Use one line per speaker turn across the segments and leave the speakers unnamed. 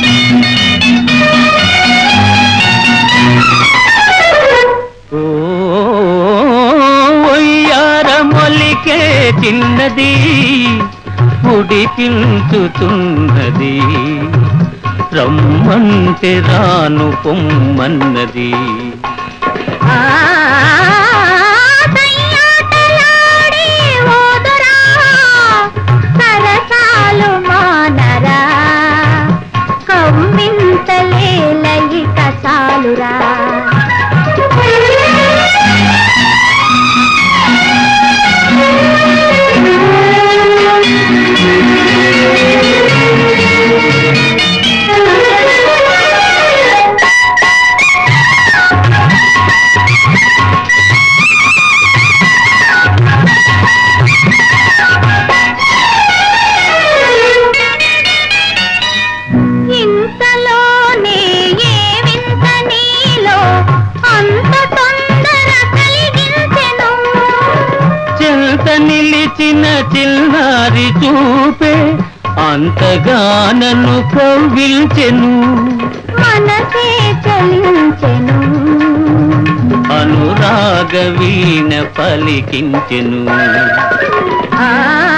ఓ ఒయ్యార మొలికే చిన్నది ఉడికించుతున్నది రమ్మంటే రాను పొమ్మన్నది
ఆ సయ్యాటలాడే ఓదురా సరసాలు మానరా కమ్మింతలేలయి కసాలురా ఇంతలోనే ఏ వింత నీలో అంత తొందర కలిగించెను
చెంత నిలిచిన చిన్నారి చూపే అంతగానను కవ్విల్చెను
మనసే చలించెను
అనురాగ వీణ పలికించెను
ఆ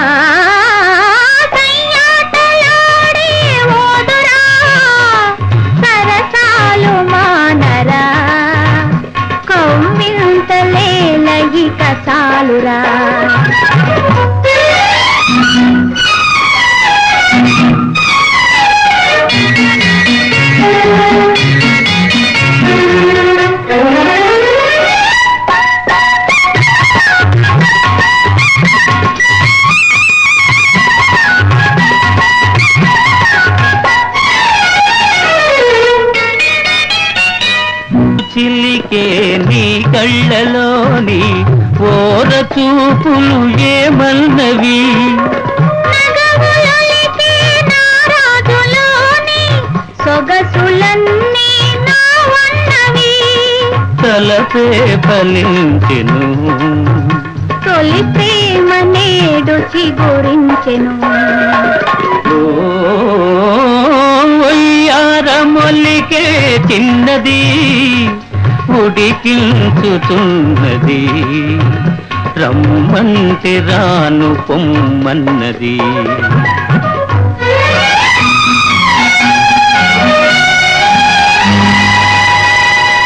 సయ్యాటలాడే ఓదురా సరసాలు మానరా కమ్మింతలేలయి కసాలురా
చిలికే నీ కళ్ళలోని ఓర చూపులు ఏమన్నవి
నగవులొలికే నా రాజులోని సొగసులన్నీ నా వన్నవి
తలపే ఫలించెను
తొలి ప్రేమ నేడు చిగురించెను
ఓ ఒయ్యార మొల్లికే చిన్నది ఉడికించుతున్నది రమ్మంటే రాను పొమ్మన్నది